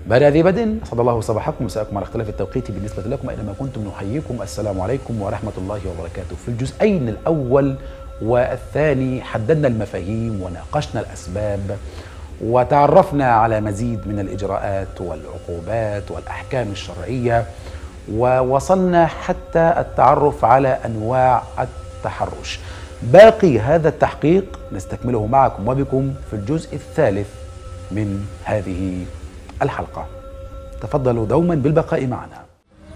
بارع ذي بدء اسعد الله صباحكم مساءكم على اختلاف التوقيت بالنسبه لكم اينما كنتم نحييكم السلام عليكم ورحمه الله وبركاته في الجزئين الاول والثاني حددنا المفاهيم وناقشنا الاسباب وتعرفنا على مزيد من الاجراءات والعقوبات والاحكام الشرعيه ووصلنا حتى التعرف على انواع التحرش باقي هذا التحقيق نستكمله معكم وبكم في الجزء الثالث من هذه الحلقه تفضلوا دوما بالبقاء معنا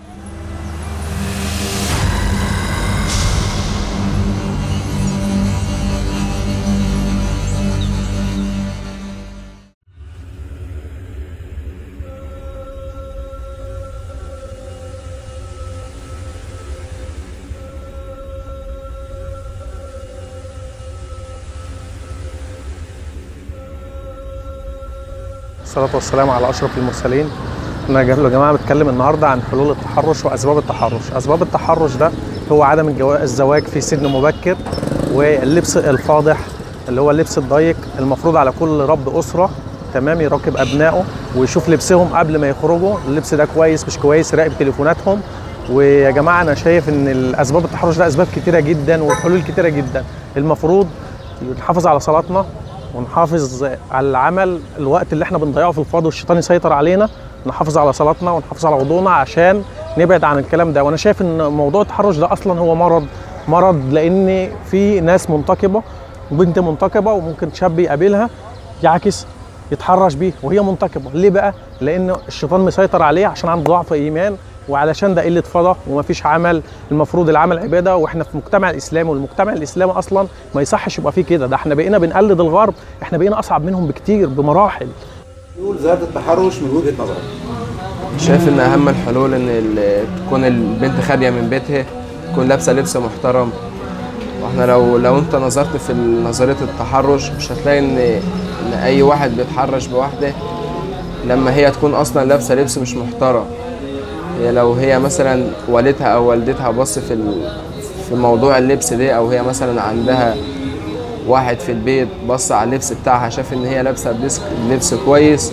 الصلاة والسلام على أشرف المرسلين أنا يا جماعة بتكلم النهاردة عن حلول التحرش وأسباب التحرش أسباب التحرش ده هو عدم الجوا- الزواج في سن مبكر واللبس الفاضح اللي هو اللبس الضيق المفروض على كل رب أسرة تمام يراقب أبنائه ويشوف لبسهم قبل ما يخرجوا اللبس ده كويس مش كويس يراقب تليفوناتهم ويا جماعة أنا شايف إن الأسباب التحرش ده أسباب كتيرة جدا والحلول كتيرة جدا المفروض نحافظ على صلاتنا ونحافظ على العمل الوقت اللي احنا بنضيعه في الفاضي والشيطان يسيطر علينا نحافظ على صلاتنا ونحافظ على وضوءنا عشان نبعد عن الكلام ده وانا شايف ان موضوع التحرش ده اصلا هو مرض مرض لان في ناس منتقبه وبنت منتقبه وممكن شاب يقابلها يعكس يتحرش بيه وهي منتقبه ليه بقى لان الشيطان مسيطر عليه عشان عنده ضعف ايمان وعلشان ده قله فضا ومفيش عمل المفروض العمل عباده واحنا في مجتمع الاسلامي والمجتمع الاسلامي اصلا ما يصحش يبقى فيه كده ده احنا بقينا بنقلد الغرب احنا بقينا اصعب منهم بكتير بمراحل حلول ظاهره التحرش من وجهه نظرك شايف ان اهم الحلول ان ال- تكون البنت خاليه من بيتها تكون لابسه لبس محترم واحنا لو لو انت نظرت في نظريه التحرش مش هتلاقي ان ان اي واحد بيتحرش بواحده لما هي تكون اصلا لابسه لبس مش محترم هي لو هي مثلا والدها او والدتها بص في ال- في موضوع اللبس ده او هي مثلا عندها واحد في البيت بص على اللبس بتاعها شاف ان هي لابسه لبس لبس كويس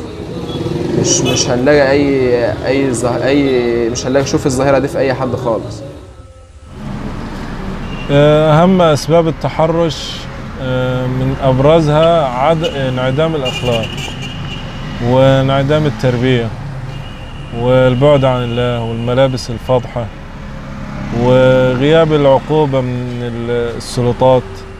مش مش هنلاقي اي اي ظه- اي مش هنلاقي شوف الظاهره دي في اي حد خالص أهم أسباب التحرش آه، من أبرزها عد... انعدام الأخلاق وانعدام التربية والبعد عن الله والملابس الفاضحة وغياب العقوبة من ال- السلطات